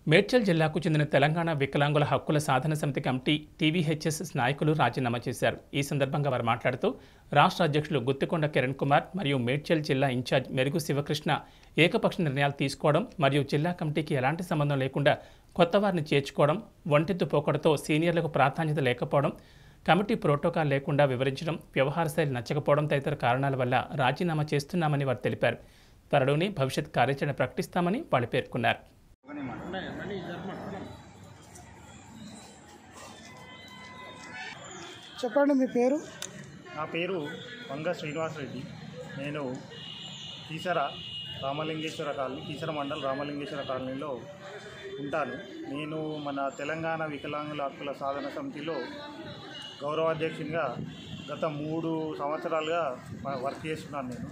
మేడ్చల్ జిల్లాకు చెందిన తెలంగాణ వికలాంగుల హక్కుల సాధన సమితి కమిటీ టీవీహెచ్ఎస్ నాయకులు రాజీనామా చేశారు ఈ సందర్భంగా వారు మాట్లాడుతూ రాష్ట్ర అధ్యక్షులు గుత్తికొండ కిరణ్ కుమార్ మరియు మేడ్చల్ జిల్లా ఇన్ఛార్జ్ మెరుగు శివకృష్ణ ఏకపక్ష నిర్ణయాలు తీసుకోవడం మరియు జిల్లా కమిటీకి ఎలాంటి సంబంధం లేకుండా కొత్త వారిని చేర్చుకోవడం ఒంటెత్తు పోకడతో సీనియర్లకు ప్రాధాన్యత లేకపోవడం కమిటీ ప్రోటోకాల్ లేకుండా వివరించడం వ్యవహార శైలి నచ్చకపోవడం తదితర కారణాల వల్ల రాజీనామా చేస్తున్నామని వారు తెలిపారు త్వరలోనే భవిష్యత్ కార్యాచరణ ప్రకటిస్తామని వాళ్ళు పేర్కొన్నారు చెప్పండి మీ పేరు నా పేరు వంగ శ్రీనివాసరెడ్డి నేను కీసర రామలింగేశ్వర కాలనీ కీసర మండల్ రామలింగేశ్వర కాలనీలో ఉంటాను నేను మన తెలంగాణ వికలాంగుల హక్కుల సాధన సమితిలో గౌరవాధ్యక్షునిగా గత మూడు సంవత్సరాలుగా వ- వర్క్ చేస్తున్నాను నేను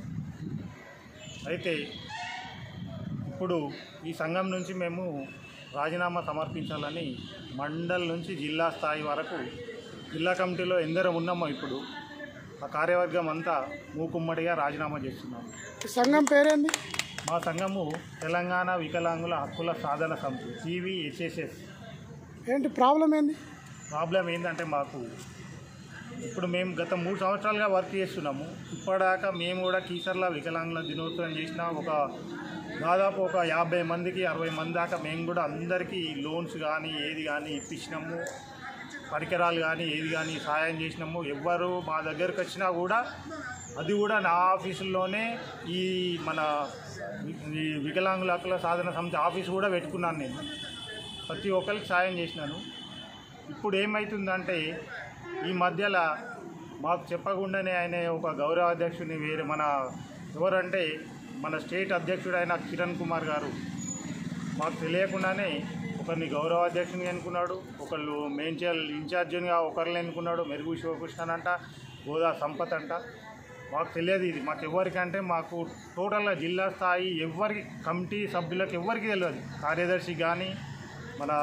అయితే ఇప్పుడు ఈ సంఘం నుంచి మేము రాజీనామా సమర్పించాలని మండల్ నుంచి జిల్లా స్థాయి వరకు జిల్లా కమిటీలో ఎందరో ఉన్నామో ఇప్పుడు ఆ కార్యవర్గం అంతా మూకుమ్మడిగా రాజీనామా చేస్తున్నాము ఈ సంఘం పేరేంది మా సంఘము తెలంగాణ వికలాంగుల హక్కుల సాధన సమితి సివిహెచ్ఎస్ఎస్ ఏంటి ప్రాబ్లం ఏంది ప్రాబ్లం ఏంటంటే మాకు ఇప్పుడు మేము గత మూడు సంవత్సరాలుగా వర్క్ చేస్తున్నాము ఇప్పటిదాకా మేము కూడా కీసర్ల వికలాంగుల దినోత్సవం చేసిన ఒక దాదాపు ఒక యాభై మందికి అరవై మంది దాకా మేము కూడా అందరికీ లోన్స్ కానీ ఏది కానీ ఇప్పించినాము పరికరాలు కానీ ఏది కానీ సాయం చేసినాము ఎవ్వరు మా దగ్గరకు వచ్చినా కూడా అది కూడా నా ఆఫీసుల్లోనే ఈ మన వి- ఈ వికలాంగుల హక్కుల సాధన సమితి ఆఫీస్ కూడా పెట్టుకున్నాను నేను ప్రతి ఒక్కరికి సాయం చేసినాను ఇప్పుడు ఏమవుతుందంటే ఈ మధ్యలో మాకు చెప్పకుండానే ఆయన ఒక గౌరవ అధ్యక్షుడిని వేరే మన ఎవరంటే మన స్టేట్ అధ్యక్షుడు అయిన కిరణ్ కుమార్ గారు మాకు తెలియకుండానే ఒకరిని గౌరవ అధ్యక్షుని అనుకున్నాడు ఒకళ్ళు మేంచల్ ఇన్ఛార్జిగా ఒకరిని అనుకున్నాడు మెరుగు శివకృష్ణన్ అంట గోదా సంపత్ అంట మాకు తెలియదు ఇది మాకు ఎవరికంటే మాకు టోటల్గా జిల్లా స్థాయి ఎవరికి కమిటీ సభ్యులకు ఎవరికి తెలియదు కార్యదర్శి కానీ మన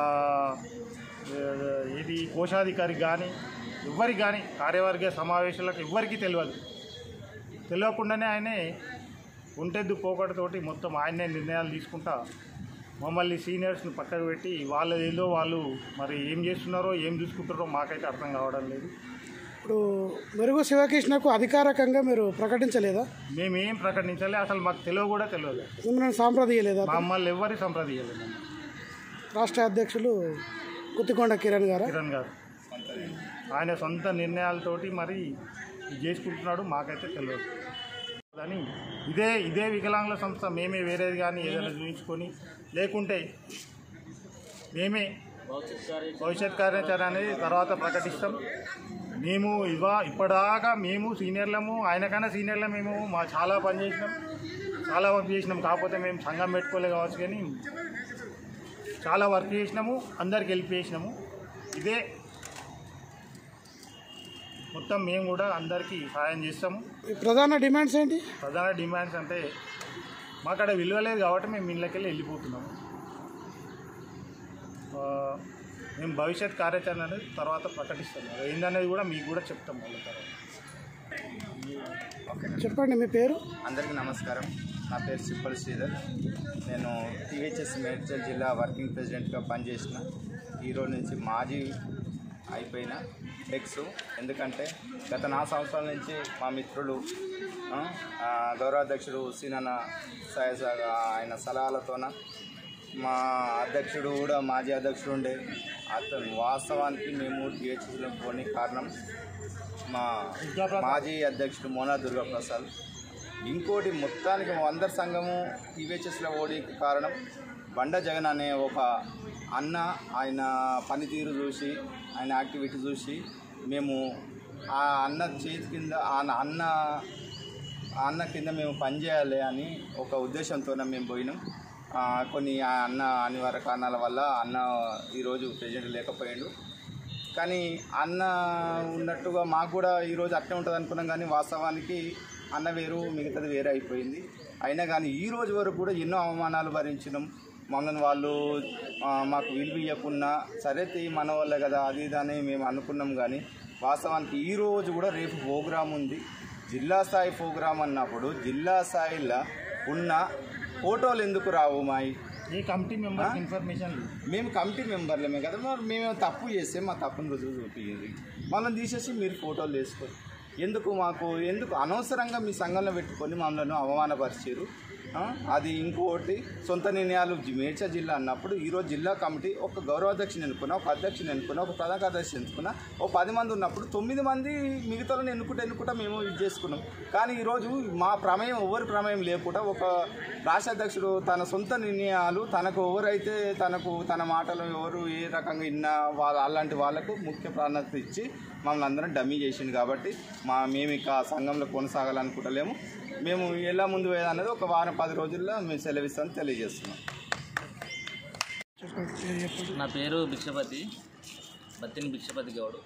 ఆ, ఇది కోశాధికారికి కానీ ఎవరికి కానీ కార్యవర్గ సమావేశాలకు ఎవరికి తెలియదు తెలియకుండానే ఆయనే ఒంటెద్దు పోకడతోటి మొత్తం ఆయనే నిర్ణయాలు తీసుకుంటా మమ్మల్ని సీనియర్స్ని పక్కకు పెట్టి వాళ్ళది ఏదో వాళ్ళు మరి ఏం చేస్తున్నారో ఏం చూసుకుంటారో మాకైతే అర్థం కావడం లేదు ఇప్పుడు మెరుగు శివకృష్ణకు అధికారికంగా మీరు ప్రకటించలేదా మేమేం ప్రకటించాలి అసలు మాకు తెలియదు కూడా తెలియదు మిమ్మల్ని సాంప్రదీయలేదా మమ్మల్ని ఎవరి సంప్రదించలేదు రాష్ట్ర అధ్యక్షులు గుత్తికొండ కిరణ్ గారా కిరణ్ గారు ఆయన సొంత నిర్ణయాలతోటి మరి ఇది చేసుకుంటున్నాడు మాకైతే తెలియదు కానీ ఇదే ఇదే వికలాంగుల సంస్థ మేమే వేరేది కానీ ఏదైనా చూపించుకొని లేకుంటే మేమే భవిష్యత్ కార్యాచరణ అనేది తర్వాత ప్రకటిస్తాం మేము ఇవా ఇప్పటిదాకా మేము సీనియర్లము ఆయనకన్నా సీనియర్లు మేము మా చాలా పని చేసినాం చాలా వర్క్ చేసినాం కాకపోతే మేము సంఘం పెట్టుకోలే కావచ్చు కానీ చాలా వర్క్ చేసినాము అందరికి హెల్ప్ చేసినాము ఇదే మొత్తం మేము కూడా అందరికీ సహాయం చేస్తాము ఈ ప్రధాన డిమాండ్స్ ఏంటి ప్రధాన డిమాండ్స్ అంటే మాకు అక్కడ విలువ లేదు కాబట్టి మేము ఇళ్ళకెళ్ళి వెళ్ళిపోతున్నాము ఆ, మేము భవిష్యత్ కార్యాచరణ అనేది తర్వాత ప్రకటిస్తాము అది ఏందనేది కూడా మీకు కూడా చెప్తాం వాళ్ళ తర్వాత చెప్పండి మీ పేరు అందరికీ నమస్కారం నా పేరు సిప్పల్ శ్రీధర్ నేను టీహెచ్ఎస్ మేడ్చల్ జిల్లా వర్కింగ్ ప్రెసిడెంట్గా పనిచేసిన ఈరోజు నుంచి మాజీ అయిపోయిన ఎక్స్ ఎందుకంటే గత నాలుగు సంవత్సరాల నుంచి మా మిత్రులు ఆ, ఆ, గౌరవాధ్యక్షుడు సీనన్న సాయసాగ ఆయన సలహాలతోన మా అధ్యక్షుడు కూడా మాజీ అధ్యక్షుడు ఉండే అతను వాస్తవానికి మేము టీహెచ్ఎస్లో పోనీ కారణం మా మాజీ అధ్యక్షుడు మోనా దుర్గాప్రసాద్ ఇంకోటి మొత్తానికి మా అందరి సంఘము టీవీహెచ్ఎస్లో ఓడికి కారణం బండ జగన్ అనే ఒక అన్న ఆయన పనితీరు చూసి ఆయన యాక్టివిటీ చూసి మేము ఆ అన్న చేతి కింద ఆ అన్న ఆ అన్న కింద మేము పనిచేయాలి అని ఒక ఉద్దేశంతో మేము పోయినాం ఆ, కొన్ని ఆ అన్న అనివార్య కారణాల వల్ల అన్న ఈరోజు ప్రెసిడెంట్ లేకపోయాడు కానీ అన్న ఉన్నట్టుగా మాకు కూడా ఈరోజు అట్నే ఉంటుంది అనుకున్నాం కానీ వాస్తవానికి అన్న వేరు మిగతాది వేరే అయిపోయింది అయినా కానీ ఈ రోజు వరకు కూడా ఎన్నో అవమానాలు భరించినాం మమ్మల్ని వాళ్ళు ఆ, మాకు విలువ ఇవ్వకున్నా సరే తీ మన వాళ్ళే కదా అది ఇది అని మేము అనుకున్నాం కానీ వాస్తవానికి ఈ రోజు కూడా రేపు ప్రోగ్రాం ఉంది జిల్లా స్థాయి ప్రోగ్రాం అన్నప్పుడు జిల్లా స్థాయిలో ఉన్న ఫోటోలు ఎందుకు రావు మాయి ఏ కమిటీ మెంబర్స్ ఇన్ఫర్మేషన్ లేదు మేము కమిటీ మెంబర్లమే కదా మరి మేము తప్పు చేస్తే మా తప్పును రుజువు చూపించింది మనం తీసేసి మీరు ఫోటోలు వేసుకోండి ఎందుకు మాకు ఎందుకు అనవసరంగా మీ సంఘంలో పెట్టుకొని మమ్మల్ని అవమానపరిచారు ఆ, అది ఇంకోటి సొంత నిర్ణయాలు జి- మేడ్చల్ జిల్లా అన్నప్పుడు ఈరోజు జిల్లా కమిటీ ఒక గౌరవాధ్యక్షుని ఎన్నుకున్నా ఒక అధ్యక్షుని ఎన్నుకున్నా ఒక ప్రధాన కార్యదర్శి ఎన్నుకున్నా ఓ పది మంది ఉన్నప్పుడు తొమ్మిది మంది మిగతా ఎన్నుకుంటే ఎన్నుకుంటా మేము ఇది చేసుకున్నాం కానీ ఈరోజు మా ప్రమేయం ఎవరి ప్రమేయం లేకుండా ఒక రాష్ట్ర అధ్యక్షుడు తన సొంత నిర్ణయాలు తనకు ఎవరైతే తనకు తన మాటలు ఎవరు ఏ రకంగా విన్నా వాళ్ళ అలాంటి వాళ్ళకు ముఖ్య ప్రాధాన్యత ఇచ్చి మమ్మల్ని అందరం డమ్మీ చేసింది కాబట్టి మా మేము ఇక ఆ సంఘంలో కొనసాగాలనుకుంటలేము మేము ఎలా ముందు పోయేదన్నది ఒక వారం పది రోజుల్లో మేము సెలవిస్తామని తెలియజేస్తున్నాం చెప్పండి చెప్పండి నా పేరు భిక్షపతి బత్తిని భిక్షపతి గౌడ్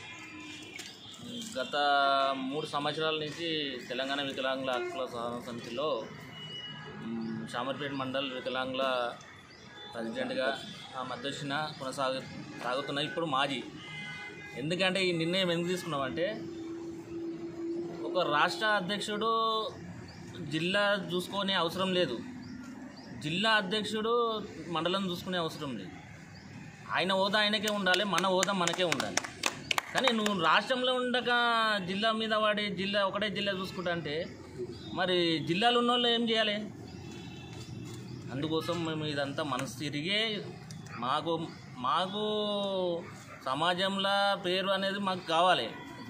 గత మూడు సంవత్సరాల నుంచి తెలంగాణ వికలాంగుల హక్కుల సహాయ సమితిలో మ్, షామర్పేట మండల్ వికలాంగుల ప్రెసిడెంట్గా ఆ మధ్యక్షిన కొనసాగు సాగుతున్న ఇప్పుడు మాజీ ఎందుకంటే ఈ నిర్ణయం ఎందుకు తీసుకున్నామంటే ఒక రాష్ట్ర అధ్యక్షుడు జిల్లా చూసుకునే అవసరం లేదు జిల్లా అధ్యక్షుడు మండలం చూసుకునే అవసరం లేదు ఆయన హోదా ఆయనకే ఉండాలి మన హోదా మనకే ఉండాలి కానీ నువ్వు రాష్ట్రంలో ఉండక జిల్లా మీద వాడి జిల్లా ఒకటే జిల్లా చూసుకుంటా అంటే మరి జిల్లాలో ఉన్న వాళ్ళు ఏం చేయాలి అందుకోసం మేము ఇదంతా మనసు తిరిగే మాకు మాకు సమాజంలో పేరు అనేది మాకు కావాలి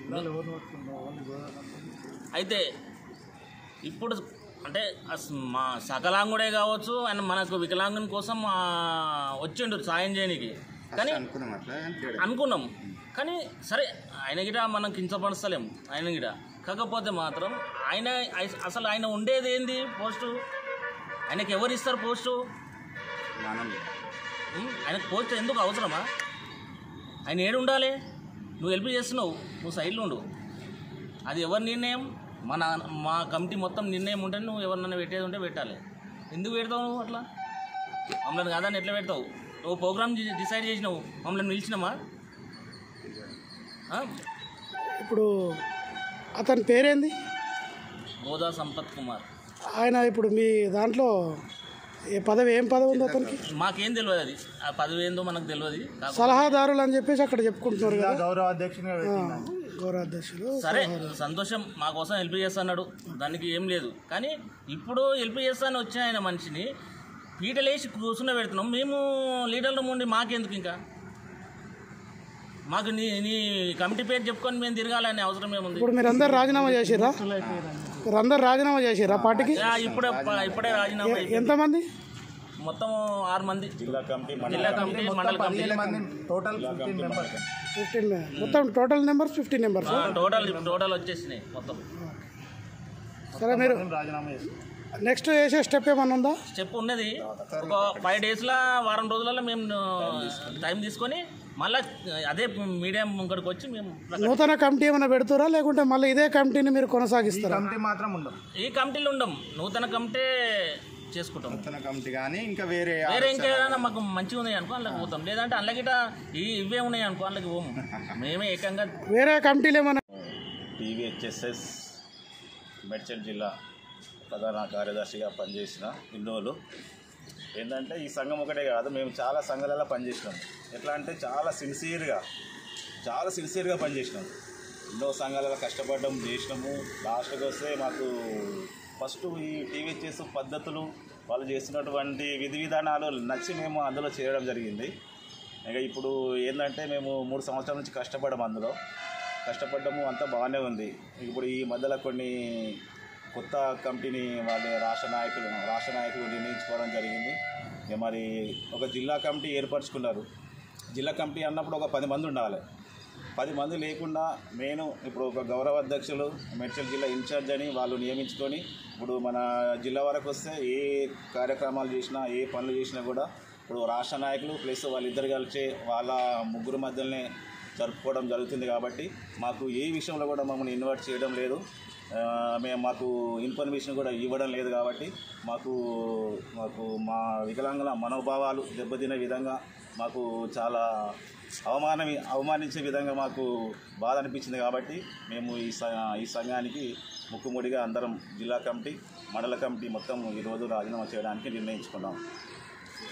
అయితే ఇప్పుడు అంటే అస్- మా సకలాంగుడే కావచ్చు ఆయన మనకు వికలాంగుని కోసం ఆ, వచ్చిండు సాయం చేయడానికి కానీ అనుకున్నాం అట్లా అనుకున్నాం కానీ సరే ఆయన గిట మనం కించపరచలేం ఆయన గిట కాకపోతే మాత్రం ఆయన ఐ- అసలు ఆయన ఉండేది ఏంది పోస్టు ఆయనకి ఎవరు ఇస్తారు పోస్టు మనం ఉం? ఆయనకు పోస్ట్ ఎందుకు అవసరమా ఆయన ఏడు ఉండాలి నువ్వు హెల్ప్ చేస్తున్నావు నువ్వు సైడ్లో ఉండు అది ఎవరి నిర్ణయం మన మా కమిటీ మొత్తం నిర్ణయం ఉంటే నువ్వు ఎవరినైనా పెట్టేది ఉంటే పెట్టాలి ఎందుకు పెడతావు నువ్వు అట్లా మమ్మల్ని కాదని ఎట్లా పెడతావు నువ్వు ప్రోగ్రామ్ డిసైడ్ చేసినావు మమ్మల్ని నిలిచినామా ఆ? ఇప్పుడు అతని పేరేంది గోదా సంపత్ కుమార్ ఆయన ఇప్పుడు మీ దాంట్లో ఏ పదవి ఏం పదవి ఉంది అతనికి మాకేం తెలియదు అది ఆ పదవి ఏందో మనకు తెలియదు కాకపోతే సలహాదారులు అని చెప్పేసి అక్కడ చెప్పుకుంటున్నారు కదా గౌరవ అధ్యక్షునిగా పెట్టినాను గౌరవాధ్యక్షులు సరే సంతోషం మా కోసం హెల్ప్ చేస్తున్నాడు దానికి ఏం లేదు కానీ ఇప్పుడు హెల్ప్ చేస్తాను వచ్చే ఆయన మనిషిని పీటలేసి కూర్చున్న పెడుతున్నాం మేము లీడర్లు ఉండి మాకెందుకు ఇంకా మాకు నీ నీ కమిటీ పేరు చెప్పుకొని మేము తిరగాలనే అవసరం ఏముంది ఇప్పుడు మీరు అందరు రాజీనామా చేసిర్రా మీరు అందరు రాజీనామా చేసిర్రా పార్టీకి ఆ, ఇప్పుడే ఇప్పుడే రాజీనామా అయిపోయింది. ఎంతమంది మొత్తం ఆరు మంది జిల్లా కమిటీ జిల్లా కమిటీ మండల కమిటీ మంది టోటల్ ఫిఫ్టీన్ మెంబర్స్ ఫిఫ్టీన్ మొత్తం టోటల్ నెంబర్స్ ఫిఫ్టీన్ నెంబర్స్ ఆ, టోటల్ టోటల్ వచ్చేసినాయి మొత్తం సరే మీరు రాజీనామా చేస్తాం నెక్స్ట్ వేసే స్టెప్ ఏమన్నా ఉందా స్టెప్ ఉన్నది ఒక ఫైవ్ డేస్లో వారం రోజులలో మేము టైం తీసుకొని మళ్ళీ అదే మీడియం ముంగడికి వచ్చి మేము నూతన కమిటీ ఏమైనా పెడుతురా లేకుంటే మళ్ళీ ఇదే కమిటీని మీరు కొనసాగిస్తారా కమిటీ మాత్రం ఉండదు ఈ కమిటీలు ఉండం నూతన కమిటీ చేసుకుంటాం నూతన కమిటీ కానీ ఇంకా వేరే వేరే ఇంకేదైనా మాకు మంచిగా ఉన్నాయి అనుకో అందులోకి పోతాం లేదంటే అందులోకి ఈ ఇవే ఉన్నాయి అనుకో అందులోకి పోము మేమే ఏకంగా వేరే కమిటీలు ఏమైనా టీవీహెచ్ఎస్ఎస్ మేడ్చల్ జిల్లా ప్రధాన కార్యదర్శిగా పనిచేసిన ఇన్నోలు ఏంటంటే ఈ సంఘం ఒకటే కాదు మేము చాలా సంఘాలలో పనిచేసినాం ఎట్లా అంటే చాలా సిన్సియర్గా చాలా సిన్సియర్గా పనిచేసినాం ఎన్నో సంఘాలలో కష్టపడడం చేసినాము లాస్ట్కి వస్తే మాకు ఫస్ట్ ఈ టీవీహెచ్ఎస్ పద్ధతులు వాళ్ళు చేస్తున్నటువంటి విధి విధానాలు నచ్చి మేము అందులో చేరడం జరిగింది ఇంకా ఇప్పుడు ఏంటంటే మేము మూడు సంవత్సరాల నుంచి కష్టపడము అందులో కష్టపడ్డము అంతా బాగానే ఉంది ఇప్పుడు ఈ మధ్యలో కొన్ని కొత్త కమిటీని వాళ్ళ రాష్ట్ర నాయకులు రాష్ట్ర నాయకులు నిర్ణయించుకోవడం జరిగింది ఇక మరి ఒక జిల్లా కమిటీ ఏర్పరచుకున్నారు జిల్లా కమిటీ అన్నప్పుడు ఒక పది మంది ఉండాలి పది మంది లేకుండా నేను ఇప్పుడు ఒక గౌరవ అధ్యక్షులు మేడ్చల్ జిల్లా ఇన్ఛార్జ్ అని వాళ్ళు నియమించుకొని ఇప్పుడు మన జిల్లా వరకు వస్తే ఏ కార్యక్రమాలు చేసినా ఏ పనులు చేసినా కూడా ఇప్పుడు రాష్ట్ర నాయకులు ప్లస్ వాళ్ళిద్దరు కలిసి వాళ్ళ ముగ్గురు మధ్యలోనే జరుపుకోవడం జరుగుతుంది కాబట్టి మాకు ఏ విషయంలో కూడా మమ్మల్ని ఇన్వైట్ చేయడం లేదు ఆ, మేము మాకు ఇన్ఫర్మేషన్ కూడా ఇవ్వడం లేదు కాబట్టి మాకు మాకు మా వికలాంగుల మనోభావాలు దెబ్బతినే విధంగా మాకు చాలా అవమానం అవమానించే విధంగా మాకు బాధ అనిపించింది కాబట్టి మేము ఈ స ఈ సంఘానికి ముక్కుముడిగా అందరం జిల్లా కమిటీ మండల కమిటీ మొత్తం ఈరోజు రాజీనామా చేయడానికి నిర్ణయించుకున్నాం